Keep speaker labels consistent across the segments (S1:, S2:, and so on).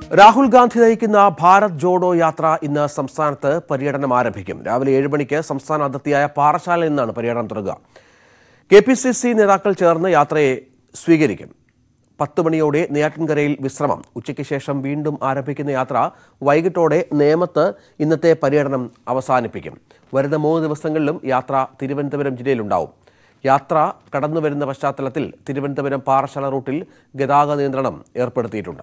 S1: രാഹുൽ ഗാന്ധി നയിക്കുന്ന ഭാരത് ജോഡോ യാത്ര ഇന്ന് സംസ്ഥാനത്ത് പര്യടനം ആരംഭിക്കും രാവിലെ ഏഴ് മണിക്ക് സംസ്ഥാന അതിർത്തിയായ പാറശാലയിൽ നിന്നാണ് പര്യടനം തുടങ്ങുക കെ പി സി സി നേതാക്കൾ ചേർന്ന് യാത്രയെ സ്വീകരിക്കും പത്ത് മണിയോടെ നെയ്യാറ്റിൻകരയിൽ വിശ്രമം ഉച്ചയ്ക്ക് ശേഷം വീണ്ടും ആരംഭിക്കുന്ന യാത്ര വൈകിട്ടോടെ നേമത്ത് ഇന്നത്തെ പര്യടനം അവസാനിപ്പിക്കും വരുന്ന മൂന്ന് ദിവസങ്ങളിലും യാത്ര തിരുവനന്തപുരം ജില്ലയിലുണ്ടാവും യാത്ര കടന്നുവരുന്ന പശ്ചാത്തലത്തിൽ തിരുവനന്തപുരം പാറശാല റൂട്ടിൽ ഗതാഗത നിയന്ത്രണം ഏർപ്പെടുത്തിയിട്ടുണ്ട്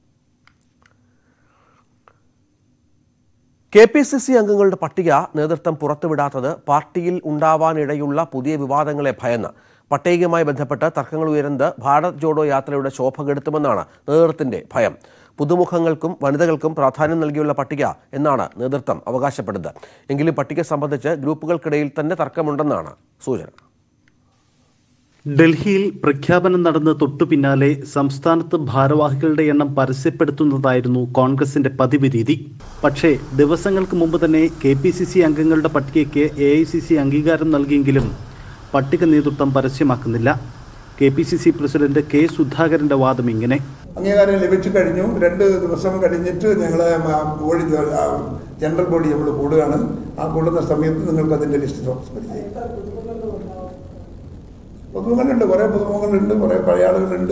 S1: കെ പി സി സി അംഗങ്ങളുടെ പട്ടിക നേതൃത്വം പുറത്തുവിടാത്തത് പാർട്ടിയിൽ ഉണ്ടാവാനിടയുള്ള പുതിയ വിവാദങ്ങളെ ഭയന്ന് പട്ടികയുമായി ബന്ധപ്പെട്ട് തർക്കങ്ങൾ ഉയരുന്നത് ഭാരത് ജോഡോ യാത്രയുടെ ശോഭ കെടുത്തുമെന്നാണ് നേതൃത്വത്തിന്റെ ഭയം പുതുമുഖങ്ങൾക്കും വനിതകൾക്കും പ്രാധാന്യം നൽകിയുള്ള പട്ടിക എന്നാണ് നേതൃത്വം അവകാശപ്പെടുന്നത് എങ്കിലും പട്ടിക സംബന്ധിച്ച് ഗ്രൂപ്പുകൾക്കിടയിൽ തന്നെ തർക്കമുണ്ടെന്നാണ് സൂചന
S2: ഡൽഹിയിൽ പ്രഖ്യാപനം നടന്ന തൊട്ടു പിന്നാലെ സംസ്ഥാനത്ത് ഭാരവാഹികളുടെ എണ്ണം പരസ്യപ്പെടുത്തുന്നതായിരുന്നു കോൺഗ്രസിന്റെ പതിവ് രീതി പക്ഷേ ദിവസങ്ങൾക്ക് മുമ്പ് തന്നെ കെ പി സി സി അംഗങ്ങളുടെ പട്ടികയ്ക്ക് എ ഐ സി സി അംഗീകാരം നൽകിയെങ്കിലും പട്ടിക നേതൃത്വം പരസ്യമാക്കുന്നില്ല K P C C president K സുധാകരന്റെ വാദം ഇങ്ങനെ
S3: അംഗീകാരം ലഭിച്ചു കഴിഞ്ഞു രണ്ട് ദിവസം കഴിഞ്ഞിട്ട് ഞങ്ങൾ ബോഡി ജനറൽ ബോഡി നമ്മൾ കൂടുകയാണ് ആ കൂടുന്ന സമയത്ത് നിങ്ങൾക്ക് അതിൻ്റെ ലിസ്റ്റ് ട്രാൻസ്ഫർ ചെയ്യും പുതുമുഖങ്ങളുണ്ട് കുറേ പുതുമുഖങ്ങളുണ്ട് കുറേ പഴയ ആളുകളുണ്ട്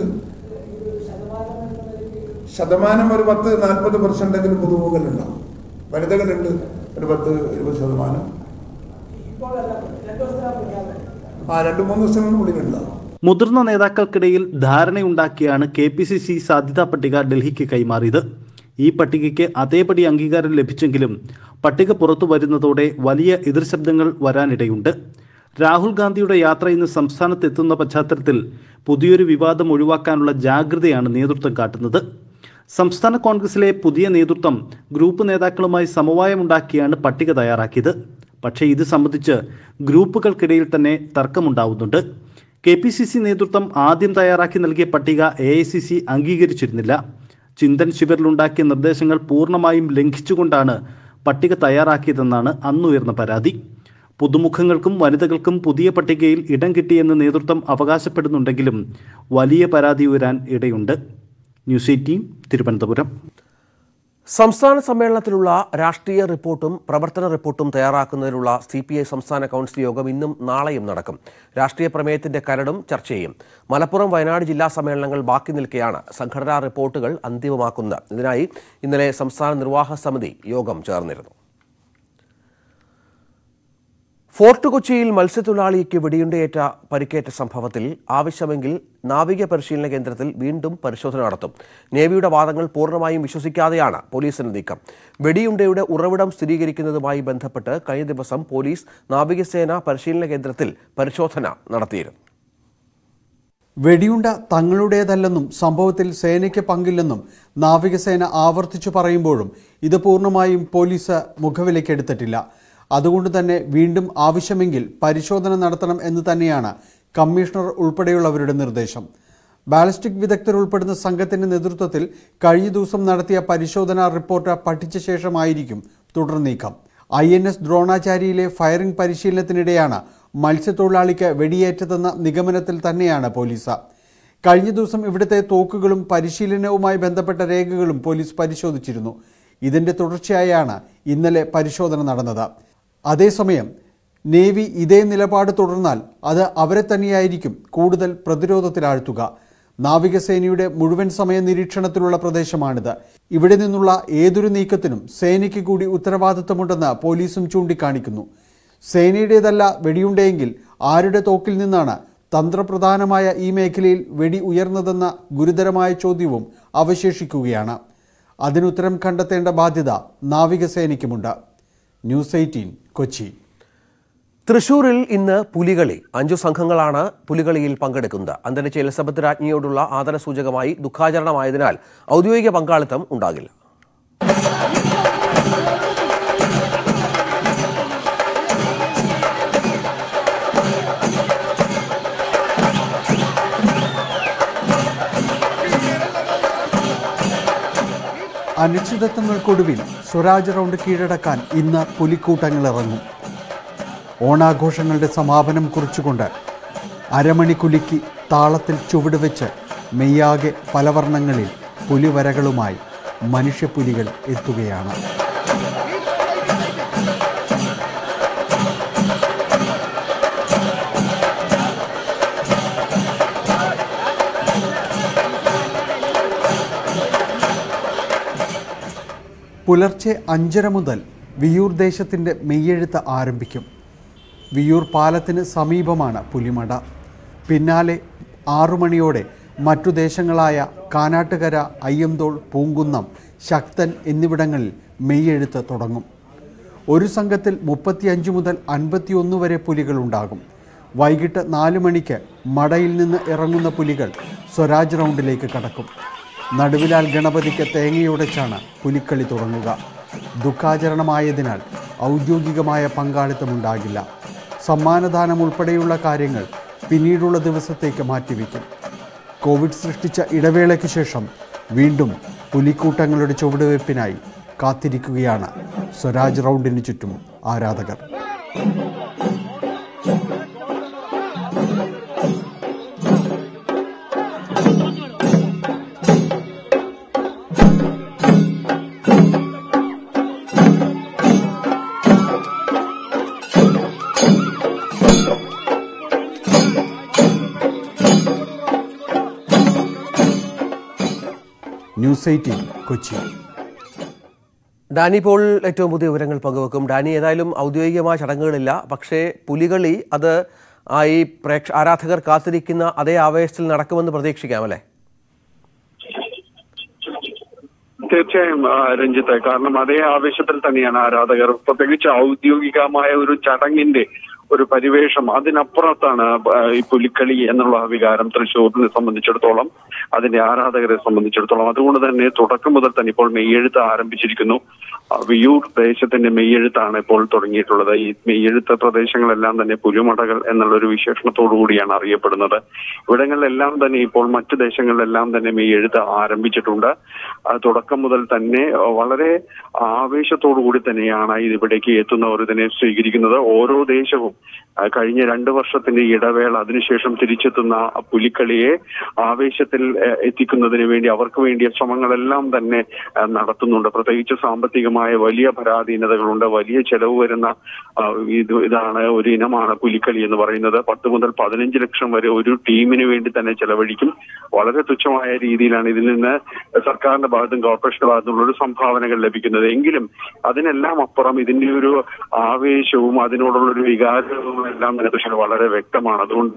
S3: ശതമാനം ഒരു പത്ത് നാൽപ്പത് പെർസെൻറ്റെങ്കിലും പുതുമുഖങ്ങളുണ്ടാവും വനിതകളുണ്ട് ഒരു പത്ത് ഇരുപത് ശതമാനം ആ രണ്ട് മൂന്ന് ദിവസത്തിനുള്ളിലുണ്ടാവും
S2: മുതിർന്ന നേതാക്കൾക്കിടയിൽ ധാരണയുണ്ടാക്കിയാണ് കെ പി സി സി സാധ്യതാ പട്ടിക ഡൽഹിക്ക് കൈമാറിയത് ഈ പട്ടികയ്ക്ക് അതേപടി അംഗീകാരം ലഭിച്ചെങ്കിലും പട്ടിക പുറത്തു വരുന്നതോടെ വലിയ എതിർശബ്ദങ്ങൾ വരാനിടയുണ്ട് രാഹുൽ ഗാന്ധിയുടെ യാത്ര ഇന്ന് സംസ്ഥാനത്ത് എത്തുന്ന പശ്ചാത്തലത്തിൽ പുതിയൊരു വിവാദം ഒഴിവാക്കാനുള്ള ജാഗ്രതയാണ് നേതൃത്വം കാട്ടുന്നത് സംസ്ഥാന കോൺഗ്രസിലെ പുതിയ നേതൃത്വം ഗ്രൂപ്പ് നേതാക്കളുമായി സമവായമുണ്ടാക്കിയാണ് പട്ടിക തയ്യാറാക്കിയത് പക്ഷേ ഇത് സംബന്ധിച്ച് ഗ്രൂപ്പുകൾക്കിടയിൽ തന്നെ തർക്കമുണ്ടാവുന്നുണ്ട് കെ പി സി സി നേതൃത്വം ആദ്യം തയ്യാറാക്കി നൽകിയ പട്ടിക എ ഐ സി സി അംഗീകരിച്ചിരുന്നില്ല ചിന്തൻ ശിബിറിലുണ്ടാക്കിയ നിർദ്ദേശങ്ങൾ പൂർണ്ണമായും ലംഘിച്ചുകൊണ്ടാണ് പട്ടിക തയ്യാറാക്കിയതെന്നാണ് അന്നുയർന്ന പരാതി പുതുമുഖങ്ങൾക്കും വനിതകൾക്കും പുതിയ പട്ടികയിൽ ഇടം കിട്ടിയെന്ന് നേതൃത്വം അവകാശപ്പെടുന്നുണ്ടെങ്കിലും വലിയ പരാതി ഉയരാൻ ഇടയുണ്ട് ന്യൂസ് എയ്റ്റീൻ തിരുവനന്തപുരം
S1: സംസ്ഥാന സമ്മേളനത്തിലുള്ള രാഷ്ട്രീയ റിപ്പോർട്ടും പ്രവർത്തന റിപ്പോർട്ടും തയ്യാറാക്കുന്നതിനുള്ള സി പി ഐ സംസ്ഥാന കൗൺസിൽ യോഗം ഇന്നും നാളെയും നടക്കും രാഷ്ട്രീയ പ്രമേയത്തിന്റെ കരടും ചർച്ച ചെയ്യും മലപ്പുറം വയനാട് ജില്ലാ സമ്മേളനങ്ങൾ ബാക്കി നിൽക്കെയാണ് സംഘടനാ റിപ്പോർട്ടുകൾ അന്തിമമാക്കുന്നത് ഇതിനായി ഇന്നലെ സംസ്ഥാന നിർവാഹക സമിതി യോഗം ചേർന്നിരുന്നു ഫോർട്ട് കൊച്ചിയിൽ മത്സ്യത്തൊഴിലാളിക്ക് വെടിയുണ്ടയേറ്റ പരിക്കേറ്റ സംഭവത്തിൽ ആവശ്യമെങ്കിൽ നാവിക പരിശീലന കേന്ദ്രത്തിൽ വീണ്ടും പരിശോധന നടത്തും നേവിയുടെ വാദങ്ങൾ പൂർണ്ണമായും വിശ്വസിക്കാതെയാണ് പോലീസിന്റെ നീക്കം വെടിയുണ്ടയുടെ ഉറവിടം സ്ഥിരീകരിക്കുന്നതുമായി ബന്ധപ്പെട്ട് കഴിഞ്ഞ ദിവസം പോലീസ് നാവികസേന പരിശീലന കേന്ദ്രത്തിൽ പരിശോധന നടത്തിയിരുന്നു
S4: വെടിയുണ്ട തങ്ങളുടേതല്ലെന്നും സംഭവത്തിൽ സേനയ്ക്ക് പങ്കില്ലെന്നും നാവികസേന ആവർത്തിച്ചു പറയുമ്പോഴും ഇത് പൂർണ്ണമായും പോലീസ് മുഖവിലക്കെടുത്തിട്ടില്ല അതുകൊണ്ട് തന്നെ വീണ്ടും ആവശ്യമെങ്കിൽ പരിശോധന നടത്തണം എന്ന് തന്നെയാണ് കമ്മീഷണർ ഉൾപ്പെടെയുള്ളവരുടെ നിർദ്ദേശം ബാലിസ്റ്റിക് വിദഗ്ധർ ഉൾപ്പെടുന്ന സംഘത്തിന്റെ നേതൃത്വത്തിൽ കഴിഞ്ഞ ദിവസം നടത്തിയ പരിശോധനാ റിപ്പോർട്ട് പഠിച്ച ശേഷമായിരിക്കും തുടർ നീക്കം ഐ എൻ എസ് ദ്രോണാചാരിയിലെ ഫയറിംഗ് പരിശീലനത്തിനിടെയാണ് മത്സ്യത്തൊഴിലാളിക്ക് വെടിയേറ്റതെന്ന നിഗമനത്തിൽ തന്നെയാണ് പോലീസ് കഴിഞ്ഞ ദിവസം ഇവിടുത്തെ തോക്കുകളും പരിശീലനവുമായി ബന്ധപ്പെട്ട രേഖകളും പോലീസ് പരിശോധിച്ചിരുന്നു ഇതിന്റെ തുടർച്ചയായാണ് ഇന്നലെ പരിശോധന നടന്നത് അതേസമയം നേവി ഇതേ നിലപാട് തുടർന്നാൽ അത് അവരെ തന്നെയായിരിക്കും കൂടുതൽ പ്രതിരോധത്തിലാഴ്ത്തുക നാവികസേനയുടെ മുഴുവൻ സമയ നിരീക്ഷണത്തിലുള്ള പ്രദേശമാണിത് ഇവിടെ നിന്നുള്ള ഏതൊരു നീക്കത്തിനും സേനയ്ക്ക് കൂടി ഉത്തരവാദിത്തമുണ്ടെന്ന് പോലീസും ചൂണ്ടിക്കാണിക്കുന്നു സേനയുടേതല്ല വെടിയുണ്ടെങ്കിൽ ആരുടെ തോക്കിൽ നിന്നാണ് തന്ത്രപ്രധാനമായ ഈ മേഖലയിൽ വെടി ഉയർന്നതെന്ന ഗുരുതരമായ ചോദ്യവും അവശേഷിക്കുകയാണ് അതിനുത്തരം കണ്ടെത്തേണ്ട ബാധ്യത നാവികസേനയ്ക്കുമുണ്ട് ന്യൂസ് എയ്റ്റീൻ കൊച്ചി
S1: തൃശൂരിൽ ഇന്ന് പുലികളി അഞ്ചു സംഘങ്ങളാണ് പുലികളിയിൽ പങ്കെടുക്കുന്നത് അന്തരിച്ച എലിസബത്ത് രാജ്ഞിയോടുള്ള ആദരസൂചകമായി ദുഃഖാചരണമായതിനാൽ ഔദ്യോഗിക പങ്കാളിത്തം ഉണ്ടാകില്ല
S4: അനിശ്ചിതത്വങ്ങൾക്കൊടുവിൽ സ്വരാജ് റൗണ്ട് കീഴടക്കാൻ ഇന്ന് പുലിക്കൂട്ടങ്ങൾ ഇറങ്ങും ഓണാഘോഷങ്ങളുടെ സമാപനം കുറിച്ചുകൊണ്ട് അരമണിക്കുലുക്കി താളത്തിൽ ചുവടുവെച്ച് മെയ്യാകെ പലവർണ്ണങ്ങളിൽ പുലിവരകളുമായി മനുഷ്യപ്പുലികൾ എത്തുകയാണ് പുലർച്ചെ അഞ്ചര മുതൽ വിയൂർ ദേശത്തിൻ്റെ മെയ്യെഴുത്ത് ആരംഭിക്കും വിയൂർ പാലത്തിന് സമീപമാണ് പുലിമട പിന്നാലെ ആറു മണിയോടെ മറ്റു ദേശങ്ങളായ കാനാട്ടുകര അയ്യന്തോൾ പൂങ്കുന്നം ശക്തൻ എന്നിവിടങ്ങളിൽ മെയ്യെഴുത്ത് തുടങ്ങും ഒരു സംഘത്തിൽ മുപ്പത്തിയഞ്ച് മുതൽ അൻപത്തിയൊന്ന് വരെ പുലികളുണ്ടാകും വൈകിട്ട് നാല് മണിക്ക് മടയിൽ നിന്ന് ഇറങ്ങുന്ന പുലികൾ സ്വരാജ് റൗണ്ടിലേക്ക് കടക്കും നടുവിലാൽ ഗണപതിക്ക് തേങ്ങയുടച്ചാണ് പുലിക്കളി തുടങ്ങുക ദുഃഖാചരണമായതിനാൽ ഔദ്യോഗികമായ പങ്കാളിത്തമുണ്ടാകില്ല സമ്മാനദാനം ഉൾപ്പെടെയുള്ള കാര്യങ്ങൾ പിന്നീടുള്ള ദിവസത്തേക്ക് മാറ്റിവെക്കും കോവിഡ് സൃഷ്ടിച്ച ഇടവേളയ്ക്ക് ശേഷം വീണ്ടും പുലിക്കൂട്ടങ്ങളുടെ ചുവടുവയ്പ്പിനായി കാത്തിരിക്കുകയാണ് സ്വരാജ് റൗണ്ടിന് ചുറ്റും ആരാധകർ ന്യൂസ് എയ്റ്റീൻ കൊച്ചി
S1: ഡാനി പോൾ ഏറ്റവും പുതിയ വിവരങ്ങൾ പങ്കുവെക്കും ഡാനി ഏതായാലും ഔദ്യോഗികമായ ചടങ്ങുകളില്ല പക്ഷേ പുലികളി അത് ആ ഈ പ്രേക്ഷ ആരാധകർ കാത്തിരിക്കുന്ന അതേ ആവേശത്തിൽ നടക്കുമെന്ന് പ്രതീക്ഷിക്കാം അല്ലേ
S5: തീർച്ചയായും ആ, രഞ്ജിത്ത് കാരണം അതേ ആവേശത്തിൽ തന്നെയാണ് ആരാധകർ പ്രത്യേകിച്ച് ഔദ്യോഗികമായ ഒരു ചടങ്ങിന്റെ ഒരു പരിവേഷം അതിനപ്പുറത്താണ് ആ, ഈ പുലിക്കളി എന്നുള്ള വികാരം തൃശ്ശൂരിനെ സംബന്ധിച്ചിടത്തോളം അതിന്റെ ആരാധകരെ സംബന്ധിച്ചിടത്തോളം അതുകൊണ്ട് തന്നെ തുടക്കം മുതൽ തന്നെ ഇപ്പോൾ മെയ്യെഴുത്ത് ആരംഭിച്ചിരിക്കുന്നു ആ, വിയൂർ ദേശത്തിന്റെ മെയ്യെഴുത്താണ് ഇപ്പോൾ തുടങ്ങിയിട്ടുള്ളത് ഈ മെയ്യെഴുത്ത് പ്രദേശങ്ങളെല്ലാം തന്നെ പുലിമടകൾ എന്നുള്ള ഒരു വിശേഷണത്തോടു കൂടിയാണ് അറിയപ്പെടുന്നത് ഇവിടങ്ങളിലെല്ലാം തന്നെ ഇപ്പോൾ മറ്റു ദേശങ്ങളിലെല്ലാം തന്നെ മെയ്യെഴുത്ത് ആരംഭിച്ചിട്ടുണ്ട് ആ, തുടക്കം മുതൽ തന്നെ ആ, വളരെ ആവേശത്തോടു കൂടി തന്നെയാണ് ഇതിവിടേക്ക് എത്തുന്നവർ ഇതിനെ സ്വീകരിക്കുന്നത് ഓരോ ദേശവും ആ, കഴിഞ്ഞ രണ്ട് വർഷത്തിന്റെ ഇടവേള അതിനുശേഷം തിരിച്ചെത്തുന്ന ആ പുലിക്കളിയെ ആവേശത്തിൽ ആ, എത്തിക്കുന്നതിന് വേണ്ടി അവർക്ക് വേണ്ടിയ ശ്രമങ്ങളെല്ലാം തന്നെ ആ, നടത്തുന്നുണ്ട് പ്രത്യേകിച്ച് സാമ്പത്തികമായ വലിയ പരാധീനതകളുണ്ട് വലിയ ചെലവ് വരുന്ന ആ, ഇത് ഇതാണ് ഒരു ഇനമാണ് പുലിക്കളി എന്ന് പറയുന്നത് പത്ത് മുതൽ പതിനഞ്ച് ലക്ഷം വരെ ഒരു ടീമിന് വേണ്ടി തന്നെ ചെലവഴിക്കും വളരെ തുച്ഛമായ രീതിയിലാണ് ഇതിൽ നിന്ന് സർക്കാരിന്റെ ഭാഗത്തും കോർപ്പറേഷന്റെ ഭാഗത്തും ഒരു സംഭാവനകൾ ലഭിക്കുന്നത് എങ്കിലും അതിനെല്ലാം അപ്പുറം ഇതിന്റെ ഒരു ആവേശവും അതിനോടുള്ള ഒരു വികാരവും എല്ലാം തന്നെ പക്ഷേ വളരെ വ്യക്തമാണ് അതുകൊണ്ട്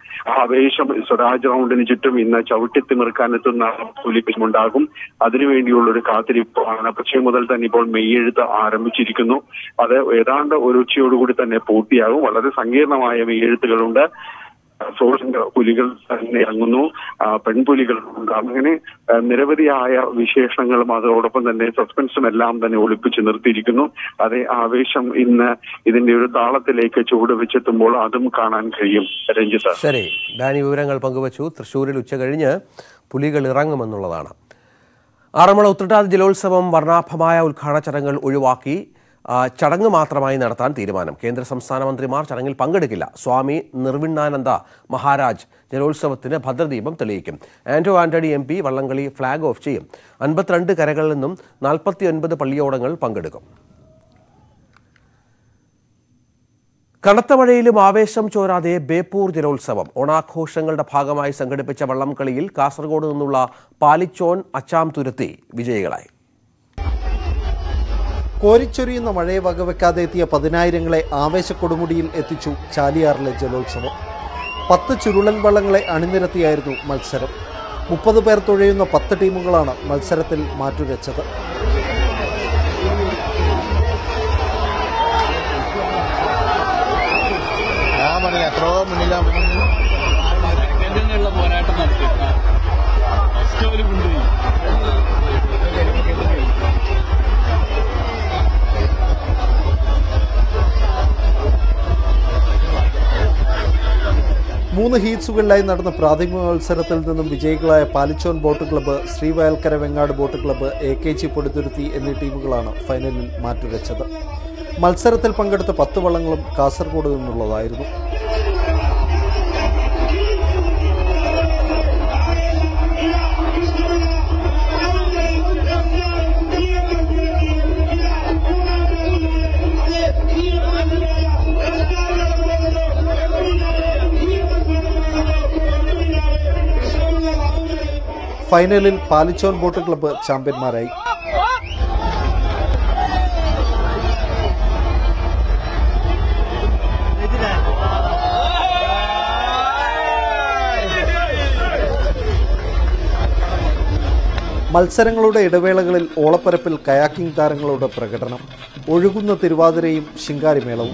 S5: ആവേശം സ്വരാജ് റൗണ്ടിന് ചുറ്റും ഇന്ന് ചവിട്ടിത്തിമിർക്കാൻ എത്തുന്ന പുലിക്കുണ്ടാകും അതിനുവേണ്ടിയുള്ള ഒരു കാത്തിരിപ്പാണ് പക്ഷേ മുതൽ തന്നെ ഇപ്പോൾ മെയ്യെഴുത്ത് ആരംഭിച്ചിരിക്കുന്നു അത് ഏതാണ്ട് ഒരു ഉച്ചയോടുകൂടി തന്നെ പൂർത്തിയാകും വളരെ സങ്കീർണമായ മെയ്യെഴുത്തുകളുണ്ട് സോഷ്യൽ പുലികൾ തന്നെ ഇറങ്ങുന്നു ആ, പെൺപുലികൾ ഉണ്ട് അങ്ങനെ ആ, നിരവധിയായ വിശേഷങ്ങളും അതോടൊപ്പം തന്നെ സസ്പെൻസും എല്ലാം തന്നെ ഒളിപ്പിച്ച് നിർത്തിയിരിക്കുന്നു അതേ ആവേശം ഇന്ന് ഇതിന്റെ ഒരു താളത്തിലേക്ക് ചുവടുവെച്ചെത്തുമ്പോൾ അതും കാണാൻ കഴിയും രഞ്ജിത്ത്
S1: ശരി ഡാനി വിവരങ്ങൾ പങ്കുവച്ചു തൃശ്ശൂരിൽ ഉച്ച കഴിഞ്ഞ് പുലികൾ ഇറങ്ങുമെന്നുള്ളതാണ് ആറന്മുള ഉത്രട്ടാതി ജലോത്സവം വർണ്ണാഭമായ ഉദ്ഘാടന ചടങ്ങുകൾ ഒഴിവാക്കി ആ, ചടങ്ങ് മാത്രമായി നടത്താൻ തീരുമാനം കേന്ദ്ര സംസ്ഥാന മന്ത്രിമാർ ചടങ്ങിൽ പങ്കെടുക്കില്ല സ്വാമി നിർവിണ്ണാനന്ദ മഹാരാജ് ജലോത്സവത്തിന് ഭദ്രദീപം തെളിയിക്കും ആന്റോ ആന്റണി എം പി വള്ളംകളി ഫ്ളാഗ് ഓഫ് ചെയ്യും അൻപത്തിരണ്ട് കരകളിൽ നിന്നും നാൽപ്പത്തിയൊൻപത് പള്ളിയോടങ്ങൾ പങ്കെടുക്കും കനത്ത മഴയിലും ആവേശം ചോരാതെ ബേപ്പൂർ ജലോത്സവം ഓണാഘോഷങ്ങളുടെ ഭാഗമായി സംഘടിപ്പിച്ച വള്ളംകളിയിൽ കാസർഗോഡ് നിന്നുള്ള പാലിച്ചോൻ അച്ചാം തുരുത്തി വിജയികളായി
S6: കോരിച്ചൊരിയുന്ന മഴയെ വകവെക്കാതെ എത്തിയ പതിനായിരങ്ങളെ ആവേശക്കൊടുമുടിയിൽ എത്തിച്ചു ചാലിയാറിലെ ജലോത്സവം പത്ത് ചുരുളൻ വള്ളങ്ങളെ അണിനിരത്തിയായിരുന്നു മത്സരം മുപ്പത് പേർ തുഴയുന്ന പത്ത് ടീമുകളാണ് മത്സരത്തിൽ മാറ്റുരച്ചത്
S7: എന്നുള്ള പോരാട്ടം നടത്തി ഫസ്റ്റ് അവർ കൊണ്ടുപോയി
S6: മൂന്ന് ഹീറ്റ്സുകളിലായി നടന്ന പ്രാഥമിക മത്സരത്തിൽ നിന്നും വിജയികളായ Palichon boat club Srivayalkara Vengad boat club A K G Podithuruthi എന്നീ ടീമുകളാണ് ഫൈനലിൽ മാറ്റുരച്ചത് മത്സരത്തിൽ പങ്കെടുത്ത പത്ത് വള്ളങ്ങളും കാസർഗോഡ് നിന്നുള്ളതായിരുന്നു ഫൈനലിൽ പാലിച്ചോൻ ബോട്ട് ക്ലബ്ബ് ചാമ്പ്യന്മാരായി മത്സരങ്ങളുടെ ഇടവേളകളിൽ ഓളപ്പരപ്പിൽ കയാക്കിംഗ് താരങ്ങളുടെ പ്രകടനം ഒഴുകുന്ന തിരുവാതിരയും ശിങ്കാരിമേളവും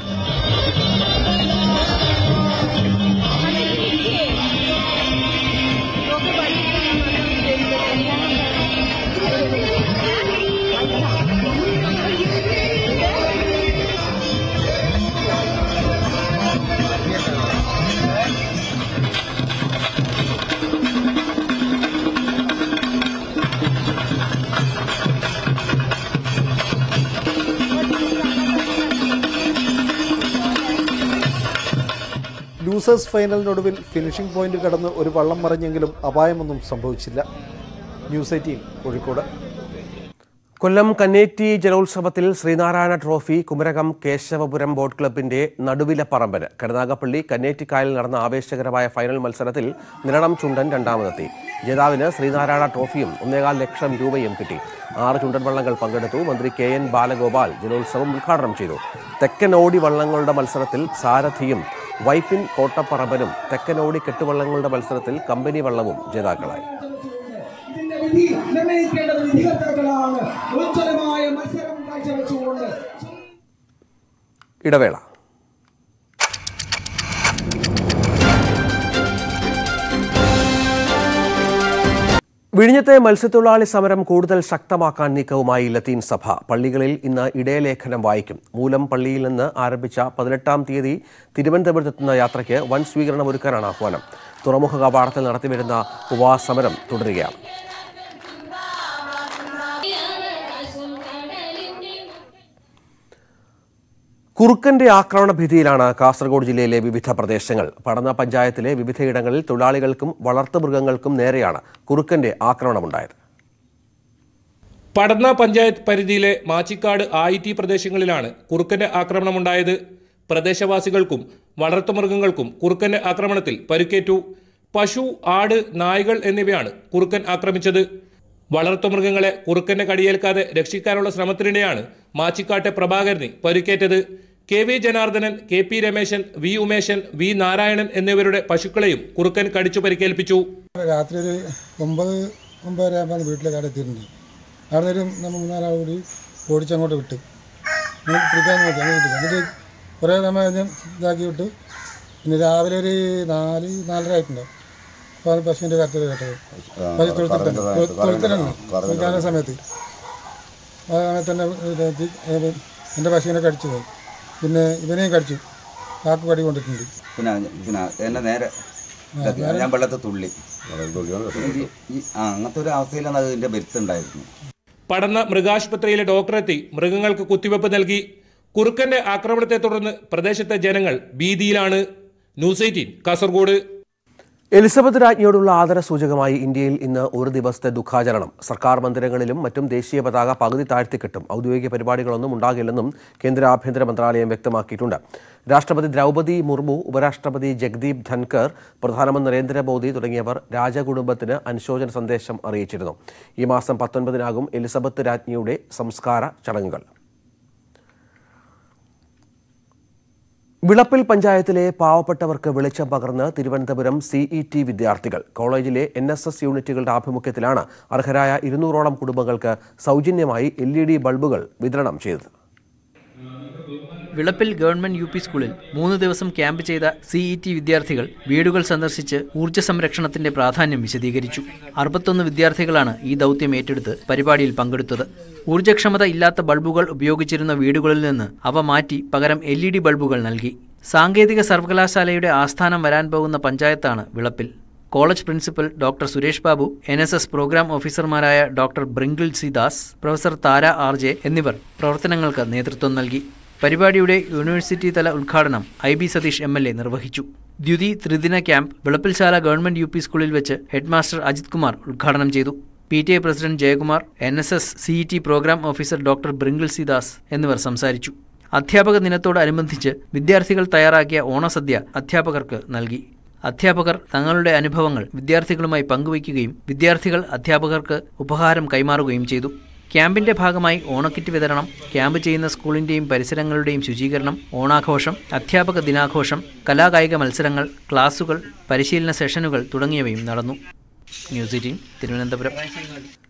S6: ലൂസേഴ്സ് ഫൈനലിനൊടുവിൽ ഫിനിഷിംഗ് പോയിന്റ് കടന്ന് ഒരു വള്ളം മറിഞ്ഞെങ്കിലും അപായമൊന്നും സംഭവിച്ചില്ല ന്യൂസ് എയ്റ്റീൻ കോഴിക്കോട്
S1: കൊല്ലം കന്നേറ്റി ജലോത്സവത്തിൽ ശ്രീനാരായണ ട്രോഫി കുമരകം കേശവപുരം ബോട്ട് ക്ലബിന്റെ നടുവിലെ പറമ്പന് കരുനാഗപ്പള്ളി കന്നേറ്റിക്കായലിൽ നടന്ന ആവേശകരമായ ഫൈനൽ മത്സരത്തിൽ നിരണം ചുണ്ടൻ രണ്ടാമതെത്തി ജേതാവിന് ശ്രീനാരായണ ട്രോഫിയും ഒന്നേകാൽ ലക്ഷം രൂപയും കിട്ടി ആറ് ചുണ്ടൻ വള്ളങ്ങൾ പങ്കെടുത്തു മന്ത്രി കെ എൻ ബാലഗോപാൽ ജലോത്സവം ഉദ്ഘാടനം ചെയ്തു തെക്കനോടി വള്ളങ്ങളുടെ മത്സരത്തിൽ സാരഥിയും വൈപ്പിൻ കോട്ടപ്പറമ്പനും തെക്കനോടി കെട്ടുവള്ളങ്ങളുടെ മത്സരത്തിൽ കമ്പനി വള്ളവും ജേതാക്കളായി
S8: ഇതിന്റെ വിധി നിർണ്ണയിക്കേണ്ടത് വിധികർത്താക്കളാണ് ഉജ്ജ്വലമായ മത്സരം കാഴ്ചവെച്ചുകൊണ്ട്
S1: ഇടവേള വിഴിഞ്ഞത്തെ മത്സ്യത്തൊഴിലാളി സമരം കൂടുതൽ ശക്തമാക്കാൻ നീക്കവുമായി ലത്തീൻ സഭ പള്ളികളിൽ ഇന്ന് ഇടയലേഖനം വായിക്കും മൂലം പള്ളിയിൽ നിന്ന് ആരംഭിച്ച പതിനെട്ടാം തീയതി തിരുവനന്തപുരത്തെത്തുന്ന യാത്രയ്ക്ക് വൻ സ്വീകരണം ഒരുക്കാനാണ് ആഹ്വാനം തുറമുഖ കവാടത്തിൽ നടത്തിവരുന്ന ഉപവാസ സമരം തുടരുകയാണ് കുറുക്കന്റെ ആക്രമണ ഭീതിയിലാണ് കാസർഗോഡ് ജില്ലയിലെ വിവിധ പ്രദേശങ്ങൾ പടന്ന പഞ്ചായത്തിലെ വിവിധയിടങ്ങളിൽ തൊഴിലാളികൾക്കും വളർത്തുമൃഗങ്ങൾക്കും നേരെയാണ് കുറുക്കന്റെ ആക്രമണമുണ്ടായത്
S9: പടന്ന പഞ്ചായത്ത് പരിധിയിലെ മാച്ചിക്കാട് ആയി ടി പ്രദേശങ്ങളിലാണ് കുറുക്കന്റെ ആക്രമണമുണ്ടായത് പ്രദേശവാസികൾക്കും വളർത്തുമൃഗങ്ങൾക്കും കുറുക്കന്റെ ആക്രമണത്തിൽ പരിക്കേറ്റു പശു ആട് നായ്കൾ എന്നിവയാണ് കുറുക്കൻ ആക്രമിച്ചത് വളർത്തുമൃഗങ്ങളെ കുറുക്കന്റെ കടിയേൽക്കാതെ രക്ഷിക്കാനുള്ള ശ്രമത്തിനിടെയാണ് മാച്ചിക്കാട്ടെ പ്രഭാകരന് പരിക്കേറ്റത് K V Janardhanan K P Rameshan V Umeshan V Narayanan എന്നിവരുടെ പശുക്കളെയും കുറുക്കൻ കടിച്ചു പരിക്കേൽപ്പിച്ചു
S10: രാത്രി ഒരു ഒമ്പത് ഒമ്പതര ആകുമ്പോൾ വീട്ടിലേക്ക് അവിടെ എത്തിയിട്ടുണ്ട് അവിടെ നിന്നൊരു നമ്മൾ മൂന്നാലാൾ കൂടി ഓടിച്ചങ്ങോട്ട് വിട്ട് നമുക്ക് പിടിക്കാൻ നോക്കി അങ്ങനെ കിട്ടില്ല എന്നിട്ട് കുറേ സമയം കഴിഞ്ഞ് ഇതാക്കി വിട്ടു പിന്നെ രാവിലെ ഒരു നാല് നാലര ആയിട്ടുണ്ടാവും അപ്പോൾ അത് പശുവിൻ്റെ കരത്തിൽ കേട്ടത് പശു തൊഴുത്തിട്ടുണ്ട് തൊഴുത്തിട്ടുണ്ട് കുളിക്കാനുള്ള സമയത്ത് ആ സമയത്ത് തന്നെ ഇതെത്തി എൻ്റെ പശുവിനെ കടിച്ചു പോയി പിന്നെ ഇവനെയും കടിച്ചു കാക്ക് കടി കൊണ്ടിട്ടുണ്ട്
S11: പിന്നെ പിന്നെ എന്നെ നേരെ ഞാൻ വെള്ളത്തിൽ തുള്ളി ഈ- ഈ- ആ അങ്ങനത്തെ ഒരു അവസ്ഥയിലാണ് അതിൻ്റെ ബെരുത്തുണ്ടായിരുന്നു
S9: പടന്ന മൃഗാശുപത്രിയിലെ ഡോക്ടറെത്തി മൃഗങ്ങൾക്ക് കുത്തിവെപ്പ് നൽകി കുറുക്കന്റെ ആക്രമണത്തെ തുടർന്ന് പ്രദേശത്തെ ജനങ്ങൾ ഭീതിയിലാണ് ന്യൂസ് എയ്റ്റീൻ കാസർഗോഡ്
S1: എലിസബത്ത് രാജ്ഞിയോടുള്ള ആദരസൂചകമായി ഇന്ത്യയിൽ ഇന്ന് ഒരു ദിവസത്തെ ദുഃഖാചരണം സർക്കാർ മന്ദിരങ്ങളിലും മറ്റും ദേശീയ പതാക പകുതി താഴ്ത്തിക്കെട്ടും ഔദ്യോഗിക പരിപാടികളൊന്നും ഉണ്ടാകില്ലെന്നും കേന്ദ്ര ആഭ്യന്തര മന്ത്രാലയം വ്യക്തമാക്കിയിട്ടുണ്ട് രാഷ്ട്രപതി ദ്രൗപദി മുർമു ഉപരാഷ്ട്രപതി ജഗ്ദീപ് ധൻകർ പ്രധാനമന്ത്രി നരേന്ദ്രമോദി തുടങ്ങിയവർ രാജകുടുംബത്തിന് അനുശോചന സന്ദേശം അറിയിച്ചിരുന്നു ഈ മാസം പത്തൊൻപതിനാകും എലിസബത്ത് രാജ്ഞിയുടെ സംസ്കാര ചടങ്ങുകൾ വിളപ്പിൽ പഞ്ചായത്തിലെ പാവപ്പെട്ടവർക്ക് വെളിച്ചം പകർന്ന് തിരുവനന്തപുരം സിഇ ടി വിദ്യാർത്ഥികൾ കോളേജിലെ എൻ എസ് എസ് യൂണിറ്റുകളുടെ ആഭിമുഖ്യത്തിലാണ് അർഹരായ ഇരുന്നൂറോളം കുടുംബങ്ങൾക്ക് സൗജന്യമായി എൽ ഇ ഡി ബൾബുകൾ വിതരണം ചെയ്തത്
S12: വിളപ്പിൽ ഗവൺമെന്റ് യു പി സ്കൂളിൽ മൂന്ന് ദിവസം ക്യാമ്പ് ചെയ്ത സിഇ ടി വിദ്യാർത്ഥികൾ വീടുകൾ സന്ദർശിച്ച് ഊർജ്ജ സംരക്ഷണത്തിന്റെ പ്രാധാന്യം വിശദീകരിച്ചു അറുപത്തൊന്ന് വിദ്യാർത്ഥികളാണ് ഈ ദൗത്യം ഏറ്റെടുത്ത് പരിപാടിയിൽ പങ്കെടുത്തത് ഊർജ്ജക്ഷമത ഇല്ലാത്ത ബൾബുകൾ ഉപയോഗിച്ചിരുന്ന വീടുകളിൽ നിന്ന് അവ മാറ്റി പകരം എൽ ഇ ഡി ബൾബുകൾ നൽകി സാങ്കേതിക സർവകലാശാലയുടെ ആസ്ഥാനം വരാൻ പോകുന്ന പഞ്ചായത്താണ് Vilappil college principal doctor Suresh Babu N S S program ഓഫീസർമാരായ doctor Brinkle C Das professor Thara R J എന്നിവർ പ്രവർത്തനങ്ങൾക്ക് നേതൃത്വം നൽകി പരിപാടിയുടെ യൂണിവേഴ്സിറ്റി തല ഉദ്ഘാടനം I B Satheesh M L A നിർവഹിച്ചു ദ്യുതി ത്രിദിന camp Vilappilsala government U P സ്കൂളിൽ വെച്ച് ഹെഡ്മാസ്റ്റർ അജിത് കുമാർ ഉദ്ഘാടനം ചെയ്തു P T A president Jayakumar N S S C T program officer doctor Brinkle C Das എന്നിവർ സംസാരിച്ചു അധ്യാപക ദിനത്തോടനുബന്ധിച്ച് വിദ്യാർത്ഥികൾ തയ്യാറാക്കിയ ഓണസദ്യ അധ്യാപകർക്ക് നൽകി അധ്യാപകർ തങ്ങളുടെ അനുഭവങ്ങൾ വിദ്യാർത്ഥികളുമായി പങ്കുവയ്ക്കുകയും വിദ്യാർത്ഥികൾ അധ്യാപകർക്ക് ഉപഹാരം കൈമാറുകയും ചെയ്തു ക്യാമ്പിന്റെ ഭാഗമായി ഓണക്കിറ്റ് വിതരണം ക്യാമ്പ് ചെയ്യുന്ന സ്കൂളിന്റെയും പരിസരങ്ങളുടെയും ശുചീകരണം ഓണാഘോഷം അധ്യാപക ദിനാഘോഷം കലാകായിക മത്സരങ്ങൾ ക്ലാസുകൾ പരിശീലന സെഷനുകൾ തുടങ്ങിയവയും നടന്നു ന്യൂസ് എയ്റ്റീൻ തിരുവനന്തപുരം